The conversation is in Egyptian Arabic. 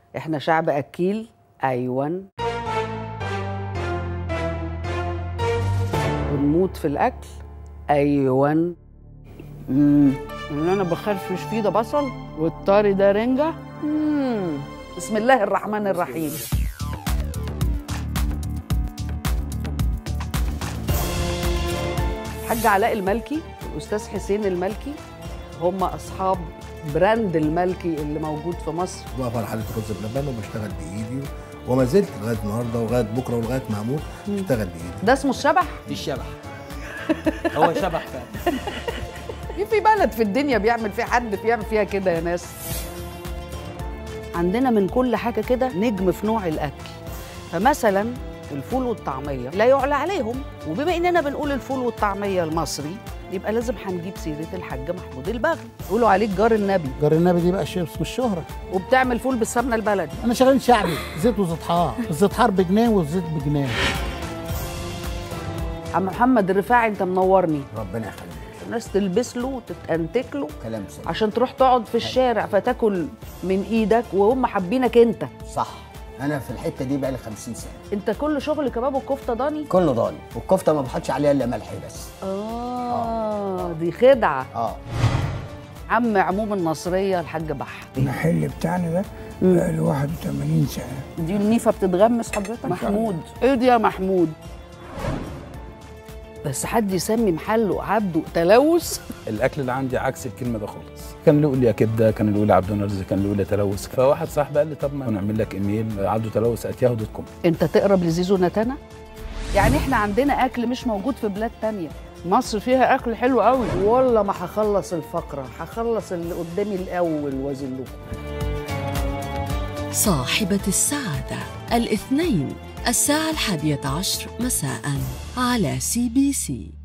احنا شعب اكيل ايوه بنموت في الاكل ايوه امم اللي انا بخرفش فيه ده بصل والطاري ده رنجه امم بسم الله الرحمن الرحيم الحاج علاء الملكي والاستاذ حسين الملكي هم اصحاب براند الملكي اللي موجود في مصر بقف على حاله رز بلبن وبشتغل بايدي وما زلت لغايه النهارده ولغايه بكره ولغايه ما اموت بشتغل بايدي ده اسمه الشبح دي الشبح هو شبح فعلا في في بلد في الدنيا بيعمل فيها حد بيعمل فيها كده يا ناس عندنا من كل حاجه كده نجم في نوع الاكل فمثلا الفول والطعميه لا يعلى عليهم وبما اننا بنقول الفول والطعميه المصري يبقى لازم هنجيب سيره الحاج محمود البغل يقولوا عليك جار النبي جار النبي دي بقى شيء اسمه الشهرة وبتعمل فول بالسمنه البلدي انا شغال شعبي زيت وزيتحار الزيتحار بجنيه والزيت بجنيه عم محمد الرفاعي انت منورني ربنا يخليك الناس تلبس له وتتنتك له كلام سليم عشان تروح تقعد في الشارع فتاكل من ايدك وهم حابينك انت صح انا في الحته دي بقى لي 50 سنه انت كل شغل كباب وكفته ضاني كله ضاني والكفته ما بحطش عليها الا ملح بس اه دي خدعه اه عم عموم النصريه الحاج بح المحل بتاعنا ده بقى له 81 سنه دي النيفه بتتغمس حضرتك محمود ايه دي يا محمود بس حد يسمي محله عبده تلوث الاكل اللي عندي عكس الكلمه ده خالص كان اللي يقول لي يا كبده كان اللي يقول لي عبد النرز كان اللي يقول لي تلوث فواحد صاحبي قال لي طب ما نعمل لك ايميل عبده تلوث @yahoo دوت كوم انت تقرب لزيزو نتانا يعني احنا عندنا اكل مش موجود في بلاد تانية مصر فيها اكل حلو قوي والله ما هخلص الفقره هخلص اللي قدامي الاول واذلكم صاحبة السعادة الاثنين الساعة الحادية عشر مساء على سي بي سي